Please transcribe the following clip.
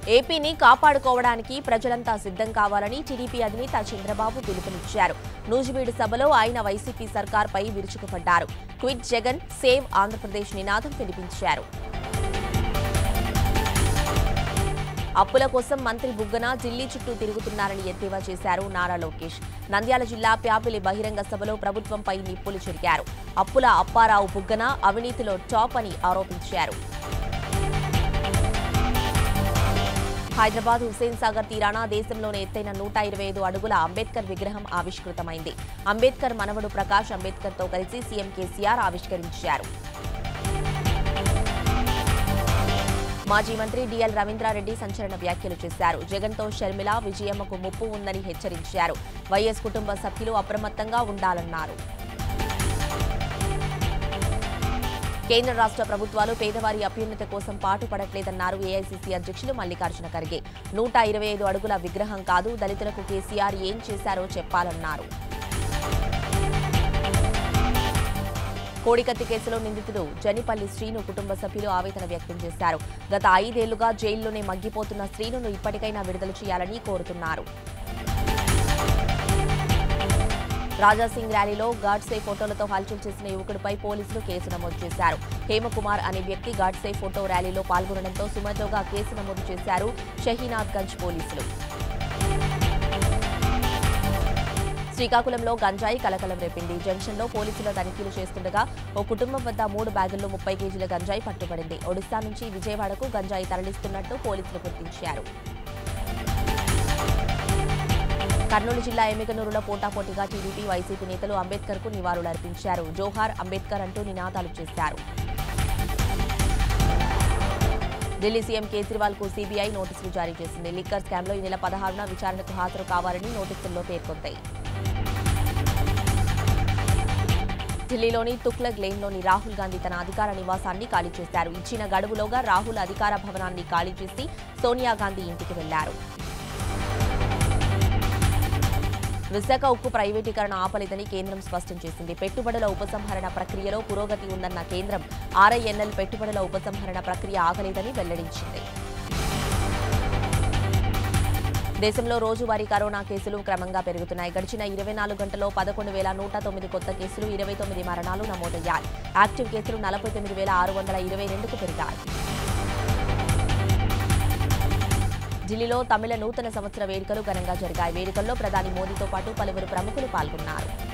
ఏపీని కాపాడుకోవడానికి ప్రజలంతా సిద్ధం కావాలని టీడీపీ అధినేత చంద్రబాబు పిలుపునిచ్చారు నూజివీడు సభలో ఆయన వైసీపీ సర్కార్పై విరుచుకుపడ్డారు క్విట్ జగన్ సేవ్ ఆంధ్రప్రదేశ్ నినాదం వినిపించారు అప్పుల కోసం మంత్రి బుగ్గన ఢిల్లీ చుట్టూ తిరుగుతున్నారని ఎద్దేవా చేశారు నారా లోకేష్ నంద్యాల జిల్లా ప్యాపిలి బహిరంగ సభలో ప్రభుత్వంపై నిప్పులు చెరిగారు అప్పుల అప్పారావు బుగ్గన అవినీతిలో టాప్ అని ఆరోపించారు హైదరాబాద్ హుస్సేన్ సాగర్ తీరాన దేశంలోనే ఎత్తైన నూట ఇరవై ఐదు అడుగుల అంబేద్కర్ విగ్రహం ఆవిష్కృతమైంది అంబేద్కర్ మనవడు ప్రకాష్ అంబేద్కర్ తో కలిసి సీఎం కేసీఆర్ ఆవిష్కరించారు మాజీ మంత్రి డిఎల్ రవీంద్రారెడ్డి సంచలన వ్యాఖ్యలు చేశారు జగన్తో షర్మిల విజయమ్మకు ముప్పు ఉందని హెచ్చరించారు వైఎస్ కుటుంబ సభ్యులు అప్రమత్తంగా ఉండాలన్నారు కేంద్ర రాష్ట్ర ప్రభుత్వాలు పేదవారి అభ్యున్నతి కోసం పాటుపడట్లేదన్నారు ఏఐసీసీ అధ్యక్షులు మల్లికార్జున ఖర్గే నూట ఇరవై ఐదు అడుగుల విగ్రహం కాదు దళితులకు కేసీఆర్ ఏం చేశారో చెప్పాలన్నారు కోడికత్తి కేసులో నిందితుడు జనిపల్లి శ్రీను కుటుంబ సభ్యులు ఆవేదన వ్యక్తం చేశారు గత ఐదేళ్లుగా జైల్లోనే మగ్గిపోతున్న శ్రీనును ఇప్పటికైనా విడుదల చేయాలని కోరుతున్నారు రాజాసింగ్ ర్యాలీలో గాడ్సే ఫోటోలతో హల్చల్ చేసిన యువకుడిపై పోలీసులు కేసు నమోదు చేశారు హేమకుమార్ అనే వ్యక్తి గాడ్సే ఫోటో ర్యాలీలో పాల్గొనడంతో సుమోటోగా కేసు నమోదు చేశారు షహీనాథ్ గంజ్ పోలీసులు శ్రీకాకుళంలో గంజాయి కలకలం రేపింది జంక్షన్లో పోలీసులు తనిఖీలు చేస్తుండగా ఓ కుటుంబం వద్ద మూడు బ్యాగుల్లో ముప్పై కేజీల గంజాయి పట్టుబడింది ఒడిశా నుంచి విజయవాడకు గంజాయి తరలిస్తున్నట్టు పోలీసులు గుర్తించారు కర్నూలు జిల్లా ఎమ్మికనూరులో పోటాపోటీగా టీడీపీ వైసీపీ నేతలు అంబేద్కర్ కు నివాళులర్పించారు జోహార్ అంబేద్కర్ అంటూ నినాదాలు చేశారు ఢిల్లీ సీఎం కేజ్రీవాల్ కు సీబీఐ నోటీసులు జారీ చేసింది లిక్కర్ స్కామ్ లో ఈ నెల పదహారున విచారణకు హాజరు కావాలని నోటీసుల్లో పేర్కొంది ఢిల్లీలోని తుక్లక్ లేన్లోని రాహుల్ గాంధీ తన అధికార నివాసాన్ని ఖాళీ చేశారు ఇచ్చిన గడువులోగా రాహుల్ అధికార భవనాన్ని ఖాళీ చేసి సోనియా గాంధీ ఇంటికి వెళ్లారు విశాఖ ఉక్కు ప్రైవేటీకరణ ఆపలేదని కేంద్రం స్పష్టం చేసింది పెట్టుబడుల ఉపసంహరణ ప్రక్రియలో పురోగతి ఉందన్న కేంద్రం ఆర్ఐఎన్ఎల్ పెట్టుబడుల ఉపసంహరణ ప్రక్రియ ఆగలేదని వెల్లడించింది దేశంలో రోజువారీ కరోనా కేసులు క్రమంగా పెరుగుతున్నాయి గడిచిన ఇరవై నాలుగు గంటల్లో పదకొండు వేల నూట తొమ్మిది కొత్త కేసులు ఇరవై తొమ్మిది మరణాలు నమోదయ్యాయి యాక్టివ్ కేసులు నలభై తొమ్మిది వేల ఆరు వందల ఇరవై రెండుకు పెరిగాయి ఢిల్లీలో తమిళ నూతన సంవత్సర వేడుకలు ఘనంగా జరిగాయి వేడుకల్లో ప్రధాని మోదీతో పాటు పలువురు ప్రముఖులు పాల్గొన్నారు